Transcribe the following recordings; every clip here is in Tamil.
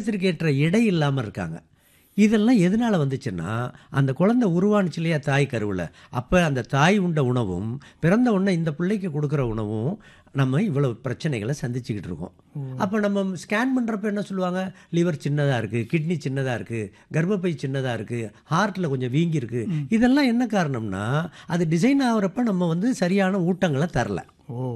காலத்திற்கு ஏற்ற எடை இல்லாமல் இருக்காங்க இதெல்லாம் எதனால் வந்துச்சுன்னா அந்த குழந்தை உருவானுச்சு இல்லையா தாய் கருவில் அப்போ அந்த தாய் உண்ட உணவும் பிறந்த உடனே இந்த பிள்ளைக்கு கொடுக்குற உணவும் நம்ம இவ்வளவு பிரச்சனைகளை சந்திச்சுக்கிட்டு இருக்கோம் அப்போ நம்ம ஸ்கேன் பண்ணுறப்ப என்ன சொல்லுவாங்க லிவர் சின்னதாக இருக்குது கிட்னி சின்னதாக இருக்குது கர்ப்பப்பை சின்னதாக இருக்குது ஹார்ட்டில் கொஞ்சம் வீங்கி இருக்கு இதெல்லாம் என்ன காரணம்னா அது டிசைன் ஆகிறப்ப நம்ம வந்து சரியான ஊட்டங்களை தரல ஓ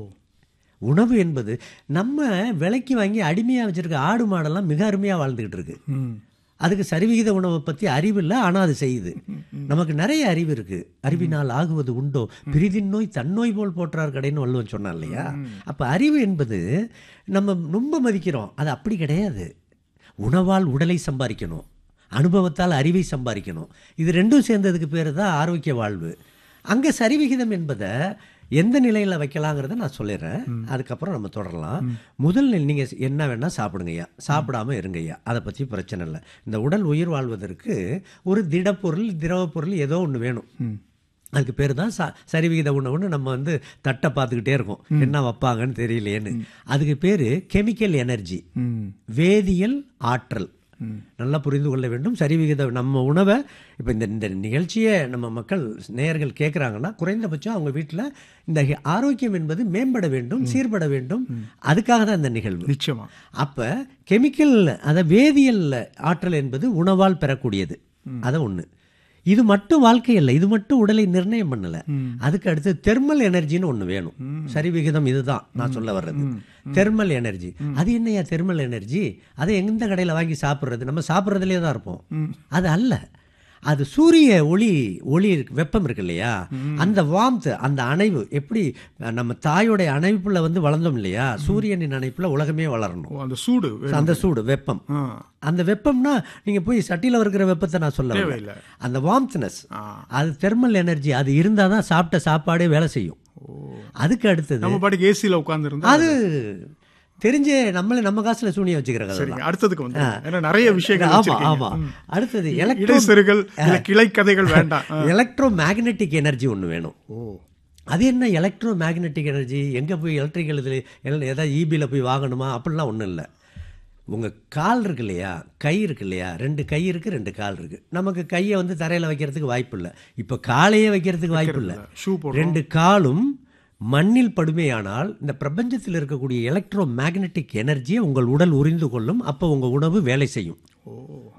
உணவு என்பது நம்ம விலைக்கு வாங்கி அடிமையாக வச்சிருக்க ஆடு மாடெல்லாம் மிக அருமையாக வாழ்ந்துக்கிட்டு இருக்கு ம் அதுக்கு சரிவிகித உணவை பற்றி அறிவு இல்லை ஆனால் அது செய்யுது நமக்கு நிறைய அறிவு இருக்குது அறிவினால் ஆகுவது உண்டோ பிரிதின் நோய் தன்னோய் போல் போற்றார் கடைன்னு வள்ளுவன் சொன்னான் இல்லையா அப்போ அறிவு என்பது நம்ம ரொம்ப மதிக்கிறோம் அது அப்படி கிடையாது உணவால் உடலை சம்பாதிக்கணும் அனுபவத்தால் அறிவை சம்பாதிக்கணும் இது ரெண்டும் சேர்ந்ததுக்கு பேர் தான் ஆரோக்கிய வாழ்வு அங்கே சரிவிகிதம் என்பதை எந்த நிலையில் வைக்கலாங்கிறத நான் சொல்லிடுறேன் அதுக்கப்புறம் நம்ம தொடரலாம் முதல் நிலை நீங்கள் என்ன வேணால் சாப்பிடுங்கய்யா சாப்பிடாம இருங்கய்யா அதை பற்றி பிரச்சனை இல்லை இந்த உடல் உயிர் வாழ்வதற்கு ஒரு திடப்பொருள் திரவப் பொருள் ஏதோ ஒன்று வேணும் அதுக்கு பேர் தான் ச சரிவிகித உணவுன்னு நம்ம வந்து தட்டை பார்த்துக்கிட்டே இருக்கோம் என்ன வைப்பாங்கன்னு தெரியலையேன்னு அதுக்கு பேர் கெமிக்கல் எனர்ஜி ம் வேதியியல் ஆற்றல் நல்லா புரிந்து கொள்ள வேண்டும் சரிவிகித நம்ம உணவை இப்போ இந்த இந்த நிகழ்ச்சியை நம்ம மக்கள் நேயர்கள் கேட்குறாங்கன்னா குறைந்தபட்சம் அவங்க வீட்டில் இந்த ஹெ- ஆரோக்கியம் என்பது மேம்பட வேண்டும் சீர்பட வேண்டும் அதுக்காக தான் இந்த நிகழ்வு நிச்சயமா அப்போ கெமிக்கல் அதை வேதியியல் ஆற்றல் என்பது உணவால் பெறக்கூடியது அதை ஒன்று இது மட்டும் வாழ்க்கை இல்லை இது மட்டும் உடலை நிர்ணயம் பண்ணல அதுக்கு அடுத்து தெர்மல் எனர்ஜின்னு ஒன்று வேணும் சரிவிகிதம் இதுதான் நான் சொல்ல வர்றது தெர்மல் எனர்ஜி அது என்னையா தெர்மல் எனர்ஜி அதை எந்த கடையில் வாங்கி சாப்பிட்றது நம்ம சாப்பிட்றதுலேயே தான் இருப்போம் அது அல்ல அது சூரிய ஒளி ஒளி இருக்கு- வெப்பம் இருக்கு இல்லையா அந்த வார்ம்த் அந்த அணைவு எப்படி அஹ், நம்ம தாயோடைய அணைப்புல வந்து வளர்ந்தோம் இல்லையா சூரியனின் அணைப்புல உலகமே வளரணும் ஓ அந்த சூடு வேணும். அந்த சூடு வெப்பம் ஆ அந்த வெப்பம்னா நீங்க போய் சட்டியில் இருக்கிற வெப்பத்தை நான் சொல்ல வரல. தேவையில்லை. அந்த வார்ம்த்னஸ் ஆ. அது தெர்மல் எனர்ஜி அது இருந்தால் தான் சாப்பிட்ட சாப்பாடே வேலை செய்யும் ஓ அதுக்கு அடுத்தது நம்ம பாட்டுக்கு ஏசியில் உட்காந்துருந்தா அது தெரிஞ்சே நம்மளே நம்ம காசுல சூனியம் வச்சுக்கிற கதை சரிங்க அடுத்ததுக்கு வந்து ஏன்னா நிறைய விஷயங்கள் ஆமா வச்சிருக்கீங்க. ஆமா அடுத்தது எலக்ட்ரோ இடைசெருகள் இல்ல கிளை கதைகள் வேண்டாம் ஆ. எலக்ட்ரோ மேக்னெட்டிக் எனர்ஜி ஒன்று வேணும் ஓ அது என்ன எலக்ட்ரோ மேக்னெட்டிக் எனர்ஜி எங்கே போய் எலக்ட்ரிக்கல் இதில் ஏதாவது ஈபியில் போய் வாங்கணுமா அப்படிலாம் ஒன்றும் இல்லை உங்கள் கால் இருக்கு இல்லையா கை இருக்கு இல்லையா ரெண்டு கை இருக்குது ரெண்டு கால் இருக்குது நமக்கு கையை வந்து தரையில் வைக்கிறதுக்கு வாய்ப்பு இல்லை இப்போ காலையே வைக்கிறதுக்கு வாய்ப்பு இல்லை ஷூ போடுறோம் ரெண்டு காலும் மண்ணில் படுமையானால் இந்த பிரபஞ்சத்தில் இருக்கக்கூடிய எலக்ட்ரோ மேக்னெட்டிக் எனர்ஜியை உங்கள் உடல் உறிந்து கொள்ளும் அப்போ உங்கள் உணவு வேலை செய்யும் ஓ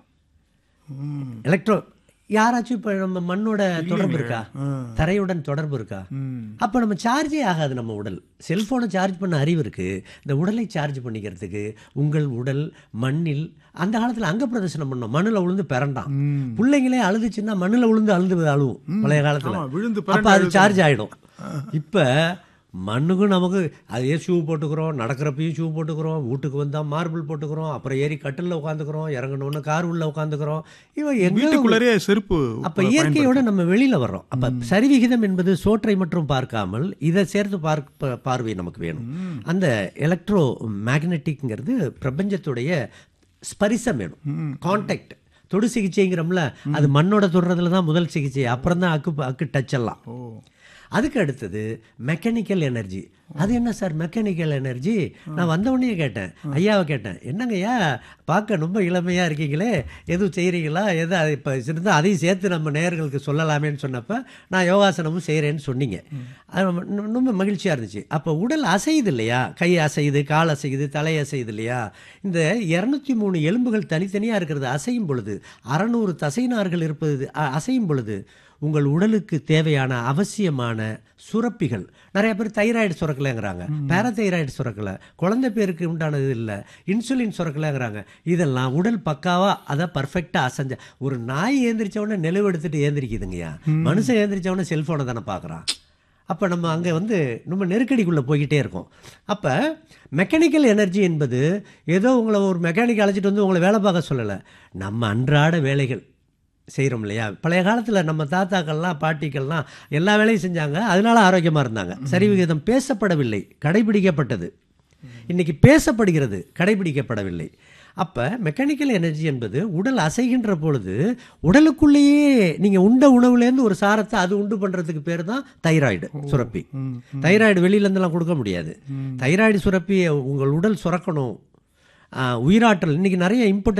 ம் எலக்ட்ரோ யாராச்சும் இப்போ நம்ம மண்ணோட தொடர்பு இருக்கா ஆ. தரையுடன் தொடர்பு இருக்கா ம் அப்போ நம்ம சார்ஜே ஆகாது நம்ம உடல் செல்ஃபோனை சார்ஜ் பண்ண அறிவு இருக்கு இந்த உடலை சார்ஜ் பண்ணிக்கிறதுக்கு உங்கள் உடல் மண்ணில் அந்த காலத்தில் அங்க பிரதர்சனம் பண்ணோம் மண்ணில் விழுந்து பிறண்டான் ம். பிள்ளைங்களே அழுதுச்சுன்னா மண்ணில் விழுந்து அழுது அழுவும் பழைய காலத்தில் ஆமா விழுந்து அப்போ பிறண்டு அது சார்ஜ் ஆகிடும் இப்போ மண்ணுக்கும் நமக்கு அதே ஷூ போட்டுக்கிறோம் நடக்கிறப்பையும் ஷூ போட்டுக்கிறோம் வீட்டுக்கு வந்தால் மார்பிள் போட்டுக்கிறோம் அப்புறம் ஏறி கட்டிலில் உட்காந்துக்கிறோம் இறங்கணுன்னு கார் உள்ள உட்காந்துக்கிறோம் இவன் எங்க வீட்டுக்குள்ளரே செருப்பு அப்ப இயற்கையோட நம்ம வெளியில வர்றோம் அப்ப சரிவிகிதம் என்பது சோற்றை மட்டும் பார்க்காமல் இதை சேர்த்து பார்க்க பார்வை நமக்கு வேணும் அந்த எலக்ட்ரோ மேக்னெட்டிக்ங்கிறது பிரபஞ்சத்துடைய ஸ்பரிசம் வேணும் கான்டாக்ட் தொடு சிகிச்சைங்கிறோம்ல அது மண்ணோட தொடுறதுல தான் முதல் சிகிச்சை அப்புறம் தான் அக்கு அக்கு டச் எல்லாம் ஓ அதுக்கு அடுத்தது மெக்கானிக்கல் எனர்ஜி அது என்ன சார் மெக்கானிக்கல் எனர்ஜி நான் வந்த உடனே கேட்டேன் ஐயாவை கேட்டேன் என்னங்கய்யா பார்க்க ரொம்ப இளமையாக இருக்கீங்களே எதுவும் செய்கிறீங்களா எது அது இப்போ இருந்தால் அதையும் சேர்த்து நம்ம நேயர்களுக்கு சொல்லலாமேன்னு சொன்னப்போ நான் யோகாசனமும் செய்கிறேன்னு சொன்னீங்க அது ரொம்ப- இன்னும் ரொம்ப மகிழ்ச்சியாக இருந்துச்சு அப்போ உடல் அசையுது இல்லையா கை அசையுது கால் அசையுது தலை அசையுது இல்லையா இந்த இரநூத்தி மூணு எலும்புகள் தனித்தனியாக இருக்கிறது அசையும் பொழுது அறநூறு தசைநார்கள் இருப்பது அ- அசையும் பொழுது உங்கள் உடலுக்கு தேவையான அவசியமான சுரப்பிகள் நிறைய பேர் தைராய்டு சுரக்கலைங்கிறாங்க பேரதைராய்டு சுரக்கலை குழந்தை பேருக்கு உண்டானது இல்லை இன்சுலின் சுரக்கலைங்கிறாங்க இதெல்லாம் உடல் பக்காவா அதை பர்ஃபெக்டாக அசைஞ்ச ஒரு நாய் ஏந்திரிச்ச உடனே நிலவு எடுத்துட்டு ஏந்திரிக்குதுங்கய்யா மனுஷன் ஏந்திரிச்ச உடனே செல்ஃபோனை தானே பார்க்குறான் அப்போ நம்ம அங்கே வந்து ரொம்ப நெருக்கடிக்குள்ளே போய்கிட்டே இருக்கோம் அப்போ மெக்கானிக்கல் எனர்ஜி என்பது ஏதோ உங்களை ஒரு மெக்கானிக் அழைச்சிட்டு வந்து உங்களை வேலை பார்க்க சொல்லலை நம்ம அன்றாட வேலைகள் செய்கிறோம் இல்லையா பழைய காலத்தில் நம்ம தாத்தாக்கள்லாம் பாட்டிக்கள்லாம் எல்லா வேலையும் செஞ்சாங்க அதனால ஆரோக்கியமாக இருந்தாங்க சரிவிகிதம் பேசப்படவில்லை கடைபிடிக்கப்பட்டது இன்னைக்கு பேசப்படுகிறது கடைபிடிக்கப்படவில்லை அப்போ மெக்கானிக்கல் எனர்ஜி என்பது உடல் அசைகின்ற பொழுது உடலுக்குள்ளேயே நீங்கள் உண்ட உணவுலேருந்து ஒரு சாரத்தை அது உண்டு பண்ணுறதுக்கு பேர் தான் தைராய்டு சுரப்பி ம் தைராய்டு வெளியிலேருந்துலாம் கொடுக்க முடியாது தைராய்டு சுரப்பியை உங்கள் உடல் சுரக்கணும் ஆஹ், உயிராற்றல் இன்னைக்கு நிறைய இம்புட்